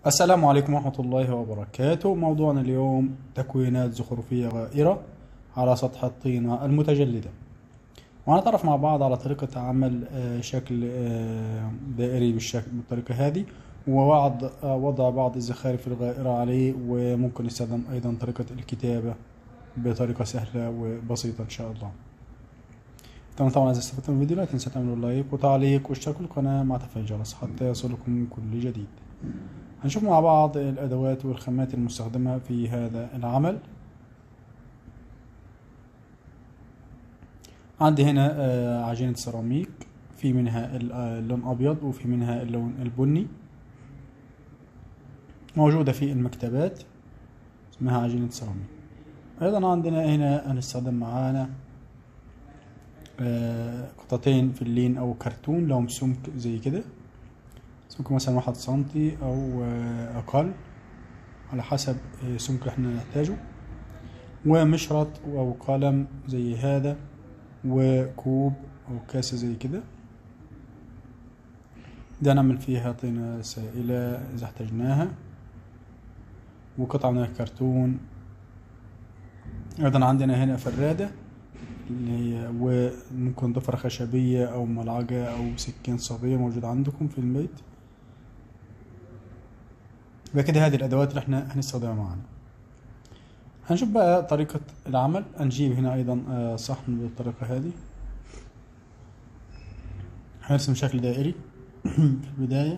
السلام عليكم ورحمة الله وبركاته موضوعنا اليوم تكوينات زخرفية غائرة على سطح الطينة المتجلدة وهنتعرف مع بعض على طريقة عمل آه، شكل آه، دائري بالشكل بالطريقة هذه ووضع آه، وضع بعض الزخارف الغائرة عليه وممكن نستخدم أيضا طريقة الكتابة بطريقة سهلة وبسيطة إن شاء الله طبعا طبعا إذا استفدتم من الفيديو لا تنسوا تعملوا لايك وتعليق واشتركوا القناة مع تفعيل الجرس حتى يصلكم كل جديد هنشوف مع بعض الأدوات والخامات المستخدمة في هذا العمل عندي هنا آه، عجينة سيراميك في منها ال- آه، اللون أبيض وفي منها اللون البني موجودة في المكتبات اسمها عجينة سيراميك أيضا عندنا هنا هنستخدم معانا آه، قطعتين فلين أو كرتون لهم سمك زي كده سمك مثلا واحد سنتي أو آه، أقل على حسب آه، سمك اللي احنا نحتاجه ومشرط أو قلم زي هذا وكوب أو كاسة زي كده ده نعمل فيها طينة سائلة إذا احتاجناها وقطعة من الكرتون أيضا عندنا هنا فرادة اللي هي وممكن ضفرة خشبية أو ملعقة أو سكين صغير موجود عندكم في البيت يبقى كده هذه الأدوات اللي احنا هنستخدمها معانا هنشوف بقى طريقة العمل هنجيب هنا أيضا آه، صحن بالطريقة هذه هنرسم شكل دائري في البداية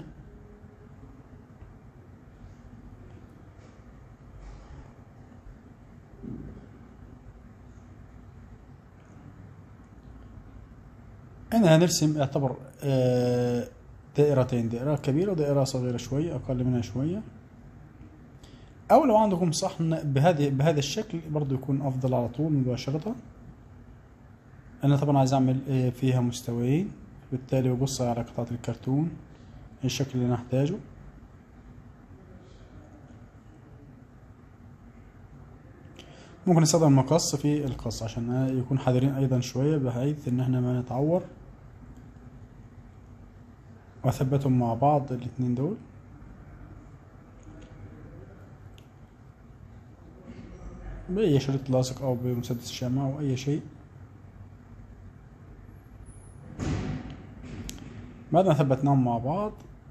هنا هنرسم يعتبر آه، دائرتين دائرة كبيرة ودائرة صغيرة شوية أقل منها شوية أو لو عندكم صحن بهذه بهذا الشكل برضو يكون أفضل على طول مباشرة أنا طبعا عايز أعمل آه، فيها مستويين بالتالي ببص على قطعة الكرتون الشكل اللي أنا أحتاجه ممكن نستخدم المقص في القص عشان يكون حذرين أيضا شوية بحيث إن احنا ما نتعور وأثبتهم مع بعض الاتنين دول بأي شريط لاصق أو بمسدس شمع أو أي شيء بعد ما ثبتناهم مع بعض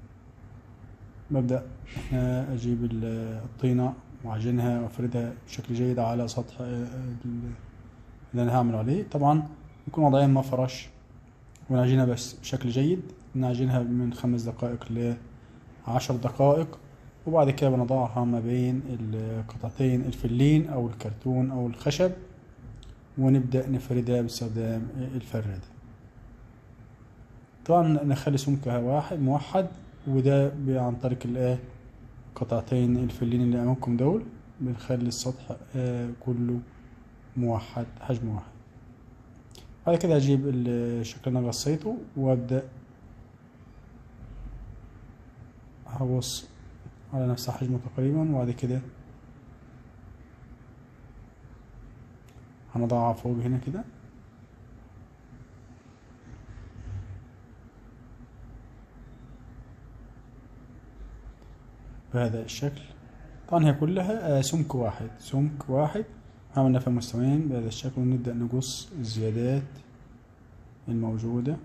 ببدأ هنا أجيب ال- الطينة وأعجنها وأفردها بشكل جيد على سطح آه، ال- اللي أنا هعمل عليه طبعا نكون واضعين مفرش ونعجنها بس بشكل جيد نعجنها من خمس دقائق لعشر دقائق وبعد كده بنضعها ما بين القطعتين الفلين أو الكرتون أو الخشب ونبدأ نفردها باستخدام الفرادة طبعا نخلي سمكها واحد موحد وده ب- عن طريق الايه قطعتين الفلين اللي امامكم دول بنخلي السطح آه، كله موحد حجم واحد بعد كده اجيب الشكل اللي انا قصيته وابدا هبص على نفس حجمه تقريبا وبعد كده هنضعها فوق هنا كده بهذا الشكل طبعا هي كلها آه، سمك واحد سمك واحد عملنا فيها مستويين بهذا الشكل ونبدأ نقص الزيادات الموجودة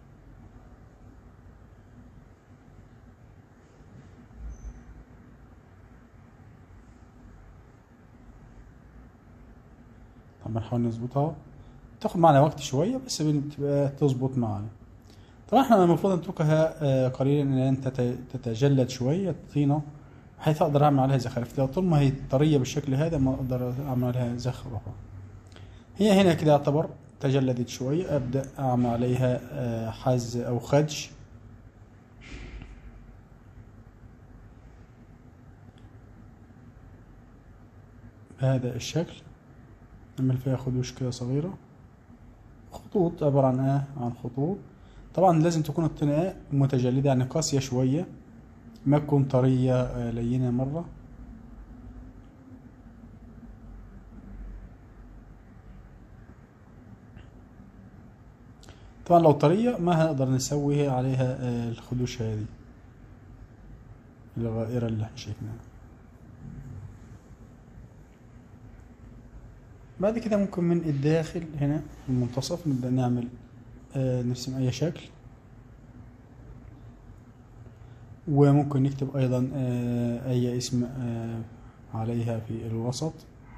طبعا نحاول نظبطها تاخد معنا وقت شوية بس بتبقى تظبط معنا طبعا احنا المفروض نتركها آه، قليلا ان انت تت- تتجلد شوية الطينة بحيث اقدر اعمل عليها زخارف لو طول ما هي طرية بالشكل هذا ما اقدر اعمل عليها زخرفة هي هنا كده يعتبر تجلدت شوية ابدأ اعمل عليها آه، حز او خدش بهذا الشكل نعمل فيها خدوش كده صغيرة خطوط عبارة عن ايه عن خطوط طبعا لازم تكون الطينة إيه؟ متجلدة يعني قاسية شوية ما تكون طرية آه، لينة مرة طبعا لو طرية ما هنقدر نسوي عليها آه، الخدوش هذه الغائرة اللي احنا شايفينها بعد كده ممكن من الداخل هنا في المنتصف نبدأ نعمل آه، نرسم أي شكل وممكن نكتب أيضا آه، أي اسم آه، عليها في الوسط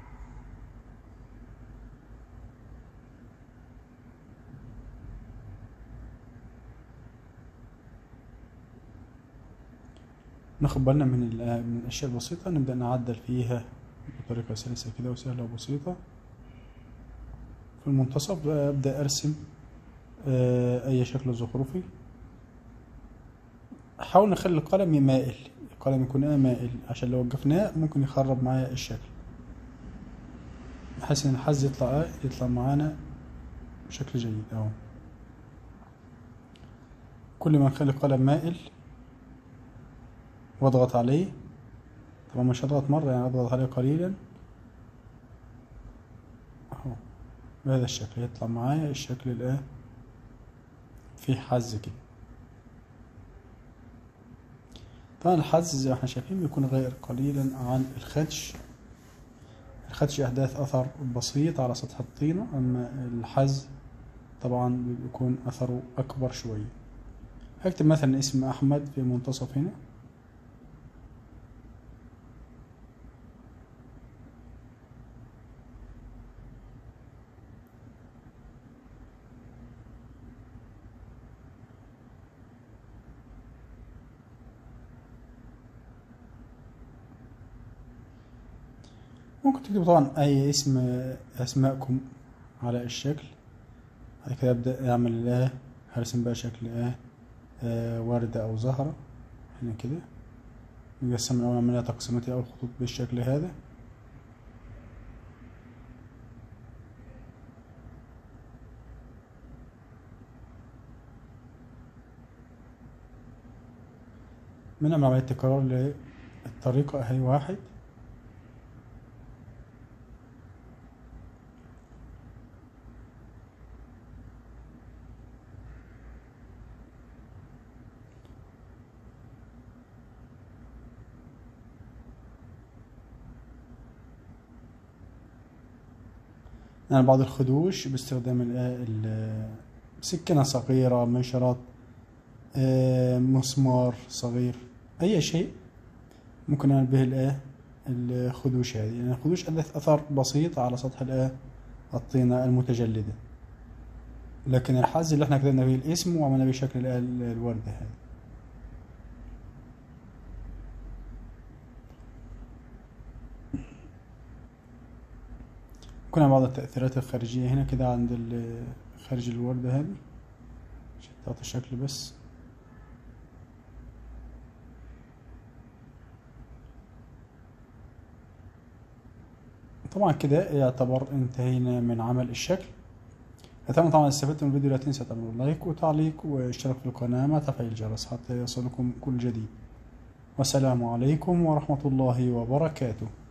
ناخد بالنا من ال- من الأشياء البسيطة نبدأ نعدل فيها بطريقة سلسة كده وسهلة وبسيطة في المنتصف بقى أبدأ أرسم آه، أي شكل زخرفي حاول نخلي القلم مائل القلم يكون آه مائل عشان لو وقفناه ممكن يخرب معايا الشكل بحيث إن الحز يطلع آه يطلع معانا بشكل جيد أهو كل ما نخلي القلم مائل واضغط عليه طبعا مش هضغط مرة يعني اضغط عليه قليلا اهو بهذا الشكل يطلع معايا الشكل الايه فيه حز كده طبعا الحز زي ما احنا شايفين بيكون غير قليلا عن الخدش الخدش احداث اثر بسيط على سطح الطينة اما الحز طبعا بيكون اثره اكبر شوية هكتب مثلا اسم احمد في منتصف هنا ممكن تكتب طبعا اي اسم اسمائكم على الشكل بعد كده ابدا اعمل اه هرسم بقى شكل اه, آه وردة او زهرة هنا كده نقسم الاول نعملها تقسيمات اول خطوط بالشكل هذا بنعمل عملية تكرار للطريقة اهي واحد يعني بعض الخدوش باستخدام ال- ال- سكينة صغيرة مشرط آه، مسمار صغير أي شيء ممكن نعمل به الآه الخدوش هذه يعني الخدوش أحدث أثر بسيط على سطح الآه الطينة المتجلدة لكن الحز اللي احنا كتبنا فيه الاسم وعملنا به شكل الآه الوردة هذه كنا بعض التأثيرات الخارجية هنا كده عند ال- خارج الوردة هذه عشان تعطي شكل بس طبعا كده يعتبر انتهينا من عمل الشكل أتمنى طبعا استفدتم من الفيديو لا تنسى تعملوا لايك وتعليق واشتراك في القناة مع تفعيل الجرس حتى يصلكم كل جديد والسلام عليكم ورحمة الله وبركاته